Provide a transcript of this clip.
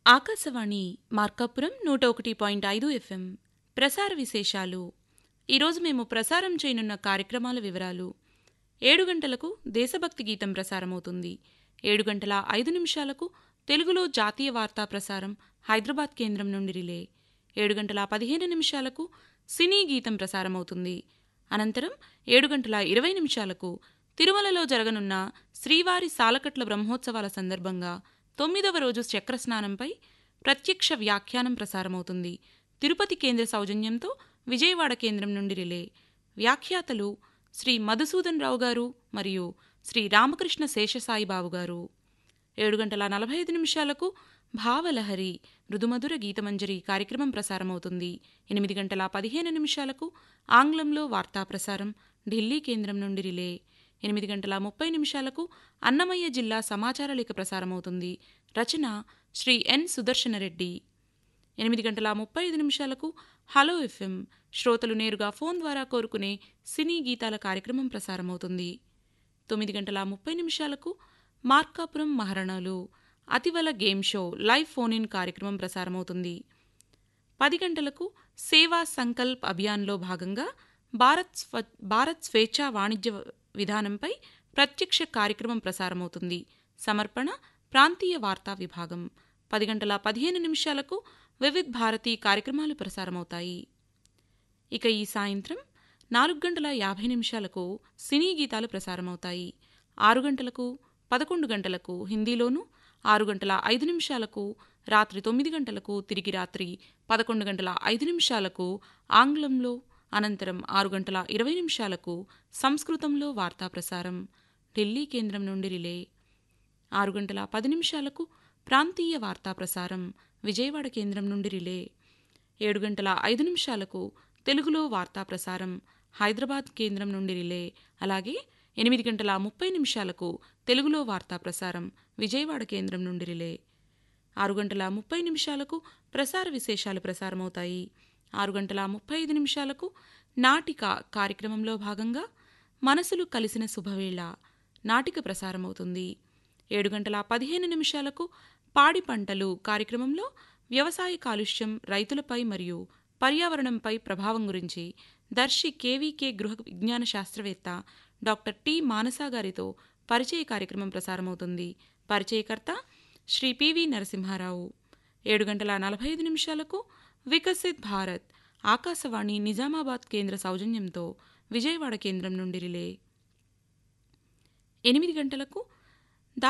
ఆకాశవాణి మార్కాపురం నూట ఒకటి పాయింట్ ఐదు ఎఫ్ఎం ప్రసార విశేషాలు ఈరోజు మేము ప్రసారం చేయనున్న కార్యక్రమాల వివరాలు ఏడు గంటలకు దేశభక్తి గీతం ప్రసారమవుతుంది ఏడు గంటల ఐదు నిమిషాలకు తెలుగులో జాతీయ వార్తా ప్రసారం హైదరాబాద్ కేంద్రం నుండి రిలే ఏడు గంటల పదిహేను నిమిషాలకు సినీ గీతం ప్రసారమవుతుంది అనంతరం ఏడు గంటల ఇరవై నిమిషాలకు తిరుమలలో జరగనున్న శ్రీవారి సాలకట్ల బ్రహ్మోత్సవాల సందర్భంగా తొమ్మిదవ రోజు చక్రస్నానంపై ప్రత్యక్ష వ్యాఖ్యానం ప్రసారమవుతుంది తిరుపతి కేంద్ర సౌజన్యంతో విజయవాడ కేంద్రం నుండి రిలే వ్యాఖ్యాతలు శ్రీ మధుసూదన్ రావు గారు మరియు శ్రీ రామకృష్ణ శేషసాయిబాబు గారు ఏడు గంటల నలభై ఐదు నిమిషాలకు భావలహరి మృదుమధుర గీతమంజరి కార్యక్రమం ప్రసారమవుతుంది ఎనిమిది గంటల పదిహేను నిమిషాలకు ఆంగ్లంలో వార్తా ప్రసారం ఢిల్లీ కేంద్రం నుండి రిలే ఎనిమిది గంటల ముప్పై నిమిషాలకు అన్నమయ్య జిల్లా సమాచార లేఖ ప్రసారమవుతుంది రచన శ్రీ ఎన్ సుదర్శనరెడ్డి ఎనిమిది గంటల ముప్పై ఐదు నిమిషాలకు హలో ఎఫ్ఎం శ్రోతలు నేరుగా ఫోన్ ద్వారా కోరుకునే సినీ గీతాల కార్యక్రమం ప్రసారమవుతుంది తొమ్మిది గంటల ముప్పై నిమిషాలకు మార్కాపురం మహారణాలు అతివల game show live phone in కార్యక్రమం ప్రసారమవుతుంది పది గంటలకు సేవా సంకల్ప్ అభియాన్లో భాగంగా భారత్ స్వ భారత్ స్వేచ్ఛా వాణిజ్య విధానంపై ప్రత్యక్ష కార్యక్రమం ప్రసారమవుతుంది సమర్పణ ప్రాంతీయ వార్తా విభాగం పది గంటల పదిహేను నిమిషాలకు వివిధ్ భారతి కార్యక్రమాలు ప్రసారమవుతాయి ఇక ఈ సాయంత్రం నాలుగు గంటల యాభై నిమిషాలకు సినీ గీతాలు ప్రసారమవుతాయి ఆరు గంటలకు పదకొండు గంటలకు హిందీలోనూ ఆరు గంటల ఐదు నిమిషాలకు రాత్రి తొమ్మిది గంటలకు తిరిగి రాత్రి పదకొండు గంటల ఐదు నిమిషాలకు ఆంగ్లంలో అనంతరం ఆరు గంటల ఇరవై నిమిషాలకు సంస్కృతంలో వార్తా ప్రసారం ఢిల్లీ కేంద్రం నుండి రిలే ఆరు గంటల పది నిమిషాలకు ప్రాంతీయ వార్తా ప్రసారం విజయవాడ కేంద్రం నుండి రిలే ఏడు గంటల ఐదు నిమిషాలకు తెలుగులో వార్తా ప్రసారం హైదరాబాద్ కేంద్రం నుండి రిలే అలాగే ఎనిమిది గంటల ముప్పై నిమిషాలకు తెలుగులో వార్తా ప్రసారం విజయవాడ కేంద్రం నుండి రిలే ఆరు గంటల ముప్పై నిమిషాలకు ప్రసార విశేషాలు ప్రసారమవుతాయి ఆరు గంటల ముప్పై ఐదు నిమిషాలకు నాటిక కార్యక్రమంలో భాగంగా మనసులు కలిసిన శుభవేళ నాటిక ప్రసారమవుతుంది ఏడు గంటల పదిహేను నిమిషాలకు పాడి పంటలు కార్యక్రమంలో వ్యవసాయ కాలుష్యం రైతులపై మరియు పర్యావరణంపై ప్రభావం గురించి దర్శి కేవీకే గృహ విజ్ఞాన శాస్త్రవేత్త డాక్టర్ టి మానసా గారితో పరిచయ కార్యక్రమం ప్రసారమవుతుంది పరిచయకర్త శ్రీ పివి నరసింహారావు ఏడు గంటల నలభై ఐదు నిమిషాలకు వికసిత్ భారత్ ఆకాశవాణి నిజామాబాద్ కేంద్ర సౌజన్యంతో విజయవాడ కేంద్రం నుండి రిలే ఎనిమిది గంటలకు